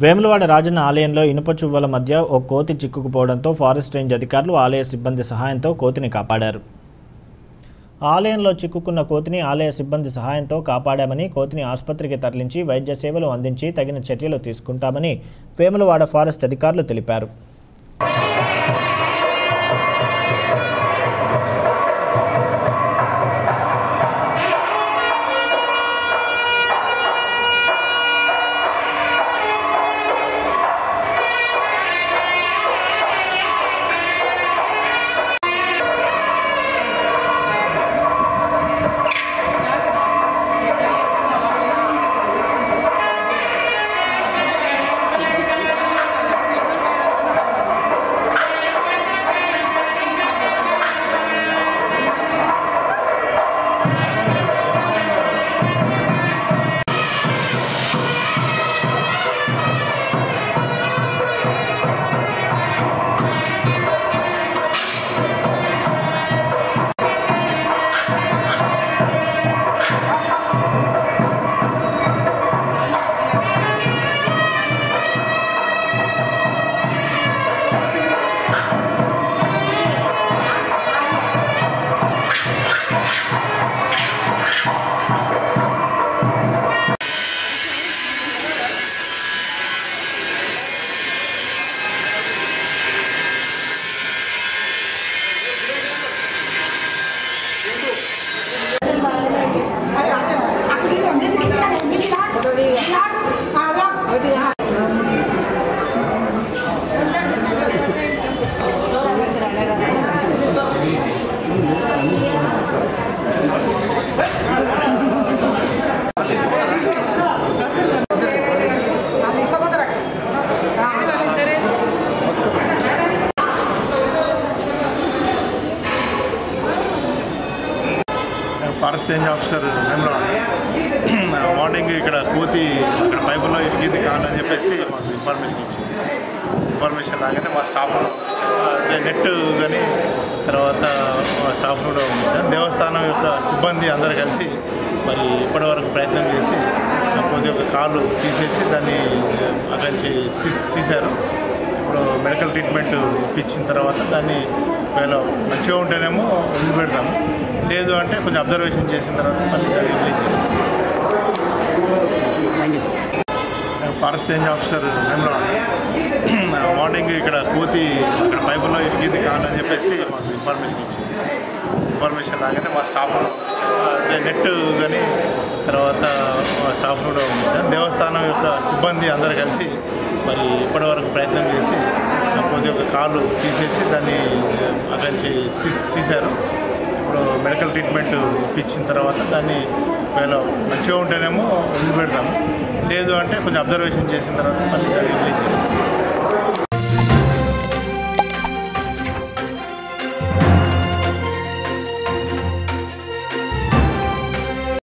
వేములవాడ రాజన్న ఆలయంలో ఇనుప చువ్వల మధ్య ఓ కోతి చిక్కుకుపోవడంతో ఫారెస్ట్ రేంజ్ అధికారులు ఆలయ సిబ్బంది సహాయంతో కోతిని కాపాడారు ఆలయంలో చిక్కుకున్న కోతిని ఆలయ సిబ్బంది సహాయంతో కాపాడామని కోతిని ఆసుపత్రికి తరలించి వైద్య సేవలు అందించి తగిన చర్యలు తీసుకుంటామని వేములవాడ ఫారెస్ట్ అధికారులు తెలిపారు forest range officer Vemulawada morning ఇక్కడ కోతి ఇక్కడ పైపుల్లో ఇరిగింది కావాలని చెప్పేసి మాకు ఇన్ఫర్మేషన్ ఇచ్చింది ఇన్ఫర్మేషన్ రాగానే మా స్టాఫ్ అదే నెట్ కానీ తర్వాత మా స్టాఫ్ కూడా ఉంది దేవస్థానం యొక్క సిబ్బంది అందరూ కలిసి మరి ఇప్పటివరకు ప్రయత్నం చేసి ఆ కోతి యొక్క కాళ్ళు తీసేసి దాన్ని అక్కడి నుంచి తీస్- తీశారు ఇప్పుడు మెడికల్ ట్రీట్మెంట్ ఇప్పించిన తర్వాత దాన్ని ఒకవేళ మంచిగా ఉంటేనేమో వదిలిపెడతాము లేదు అంటే కొంచెం అబ్జర్వేషన్ చేసిన తర్వాత మళ్ళీ దాన్ని రిలీజ్ చేస్తాం forest range officer Vemulawada morning ఇక్కడ కోతి ఇక్కడ పైపుల్లో ఇరిగింది కావాలని చెప్పేసి మాకు ఇన్ఫర్మేషన్ ఇచ్చింది ఇన్ఫర్మేషన్ రాగానే మా స్టాఫ్ అదే నెట్ కానీ తర్వాత మా స్టాఫ్ కూడా ఉంది దేవస్థానం యొక్క సిబ్బంది అందరూ కలిసి మరి ఇప్పటివరకు ప్రయత్నం చేసి ఆ కోతి యొక్క కాళ్ళు తీసేసి దాన్ని అక్కడి నుంచి తీస్- తీశారు ఇప్పుడు మెడికల్ ట్రీట్మెంట్ ఇప్పించిన తర్వాత దాన్ని ఒకవేళ మంచిగా ఉంటేనేమో వదిలిపెడతాము లేదు అంటే కొంచెం అబ్జర్వేషన్ చేసిన తర్వాత మళ్ళీ దాన్ని రిలీజ్ చేస్తాం